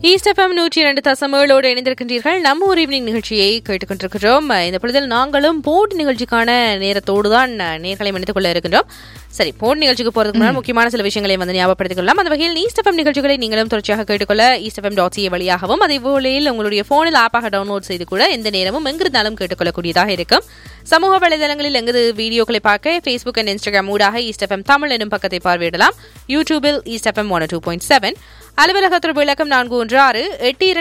east FM நூற்றி இரண்டு தசமேளோடு இணைந்திருக்கின்றீர்கள் நம்ம ஒரு ஈவினிங் நிகழ்ச்சியை கேட்டுக்கொண்டிருக்கிறோம் இந்த பொழுதில் நாங்களும் போட்டி நிகழ்ச்சிக்கான நேரத்தோடு தான் நேர்களை மன்னித்துக் கொள்ள இருக்கின்றோம் சரி போட்டி நிகழ்ச்சிக்கு போறதுக்கு முன்னாடி முக்கியமான சில விஷயங்களை வந்து ஞாபகப்படுத்திக் கொள்ளலாம் அந்த வகையில் ஈஸ்ட் எஃப்எம் நிகழ்ச்சிகளை நீங்களும் தொடர்ச்சியாக கேட்டுக்கொள்ள ஈஸ்ட் எஃப்எம் டாட் சிஏ வழியாகவும் அதே போலையில் உங்களுடைய போனில் ஆப்பாக டவுன்லோட் செய்து கூட எந்த நேரமும் எங்கிருந்தாலும் கேட்டுக்கொள்ளக்கூடியதாக இருக்கும் சமூக வலைதளங்களில் எங்கு வீடியோக்களை பார்க்க ஃபேஸ்புக் அண்ட் இன்ஸ்டாகிராம் ஊடாக ஈஸ்ட் எஃப்எம் தமிழ் எனும் பக்கத்தை பார்வையிடலாம் யூடியூபில் east FM one two point seven அலுவலகத்தில் விளக்கம் நான்கு ஒன்று ஆறு எட்டு